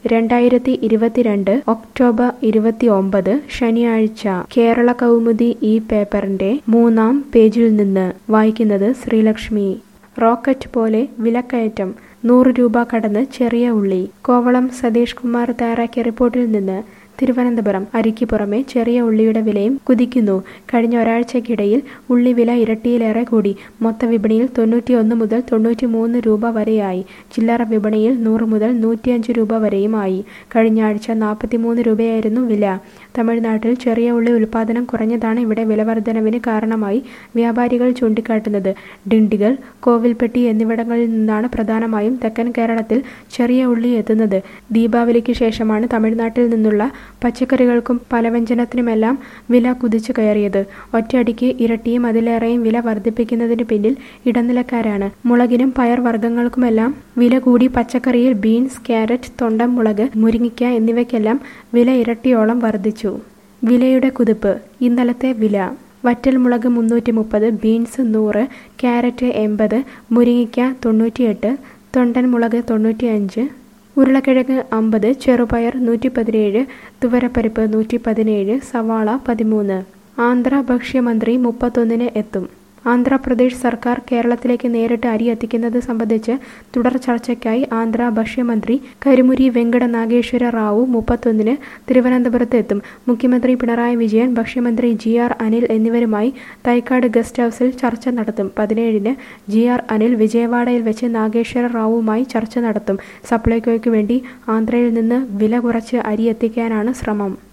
രണ്ടായിരത്തി ഇരുപത്തിരണ്ട് ഒക്ടോബർ ഇരുപത്തിയൊമ്പത് ശനിയാഴ്ച കേരള കൗമുദി ഈ പേപ്പറിന്റെ മൂന്നാം പേജിൽ നിന്ന് വായിക്കുന്നത് ശ്രീലക്ഷ്മി റോക്കറ്റ് പോലെ വിലക്കയറ്റം നൂറ് രൂപ കടന്ന് ചെറിയ ഉള്ളി കോവളം സതീഷ് കുമാർ തയ്യാറാക്കിയ റിപ്പോർട്ടിൽ നിന്ന് തിരുവനന്തപുരം അരിക്ക് പുറമെ ചെറിയ ഉള്ളിയുടെ വിലയും കുതിക്കുന്നു കഴിഞ്ഞ ഒരാഴ്ചക്കിടയിൽ ഉള്ളി വില ഇരട്ടിയിലേറെ കൂടി മൊത്ത വിപണിയിൽ തൊണ്ണൂറ്റിയൊന്ന് മുതൽ തൊണ്ണൂറ്റി മൂന്ന് രൂപ വരെയായി ചില്ലറ വിപണിയിൽ നൂറ് മുതൽ നൂറ്റിയഞ്ച് രൂപ വരെയുമായി കഴിഞ്ഞ ആഴ്ച നാൽപ്പത്തിമൂന്ന് രൂപയായിരുന്നു വില തമിഴ്നാട്ടിൽ ചെറിയ ഉള്ളി ഉൽപ്പാദനം കുറഞ്ഞതാണ് ഇവിടെ വിലവർധനവിന് കാരണമായി വ്യാപാരികൾ ചൂണ്ടിക്കാട്ടുന്നത് ഡിണ്ടിഗൽ കോവിൽപ്പെട്ടി എന്നിവിടങ്ങളിൽ നിന്നാണ് പ്രധാനമായും തെക്കൻ കേരളത്തിൽ ചെറിയ ഉള്ളി എത്തുന്നത് ദീപാവലിക്ക് ശേഷമാണ് തമിഴ്നാട്ടിൽ നിന്നുള്ള പച്ചക്കറികൾക്കും പലവ്യഞ്ജനത്തിനുമെല്ലാം വില കുതിച്ചു കയറിയത് ഒറ്റയടിക്ക് ഇരട്ടിയും അതിലേറെയും വില വർദ്ധിപ്പിക്കുന്നതിന് പിന്നിൽ ഇടനിലക്കാരാണ് മുളകിനും പയർ വർഗ്ഗങ്ങൾക്കുമെല്ലാം വില കൂടി പച്ചക്കറിയിൽ ബീൻസ് ക്യാരറ്റ് തൊണ്ടൻ മുളക് മുരിങ്ങിക്ക എന്നിവയ്ക്കെല്ലാം വില ഇരട്ടിയോളം വർദ്ധിച്ചു വിലയുടെ കുതിപ്പ് ഇന്നലത്തെ വില വറ്റൽമുളക് മുന്നൂറ്റി മുപ്പത് ബീൻസ് നൂറ് ക്യാരറ്റ് എൺപത് മുരിങ്ങിക്ക തൊണ്ണൂറ്റിയെട്ട് തൊണ്ടൻ മുളക് തൊണ്ണൂറ്റിയഞ്ച് ഉരുളക്കിഴങ്ങ് അമ്പത് ചെറുപയർ നൂറ്റി പതിനേഴ് തുവരപ്പരിപ്പ് നൂറ്റി പതിനേഴ് സവാള പതിമൂന്ന് ആന്ധ്ര ഭക്ഷ്യമന്ത്രി മുപ്പത്തൊന്നിന് എത്തും ആന്ധ്രാപ്രദേശ് സർക്കാർ കേരളത്തിലേക്ക് നേരിട്ട് അരി എത്തിക്കുന്നത് സംബന്ധിച്ച് തുടർ ചർച്ചയ്ക്കായി ആന്ധ്ര ഭക്ഷ്യമന്ത്രി കരിമുരി വെങ്കട നാഗേശ്വര റാവു മുപ്പത്തൊന്നിന് തിരുവനന്തപുരത്ത് എത്തും മുഖ്യമന്ത്രി പിണറായി വിജയൻ ഭക്ഷ്യമന്ത്രി ജി ആർ അനിൽ എന്നിവരുമായി തൈക്കാട് ഗസ്റ്റ് ഹൌസിൽ ചർച്ച നടത്തും പതിനേഴിന് ജി ആർ അനിൽ വിജയവാഡയിൽ വെച്ച് നാഗേശ്വര റാവുമായി ചർച്ച നടത്തും സപ്ലൈകോയ്ക്ക് വേണ്ടി ആന്ധ്രയിൽ നിന്ന് വില കുറച്ച് അരി എത്തിക്കാനാണ് ശ്രമം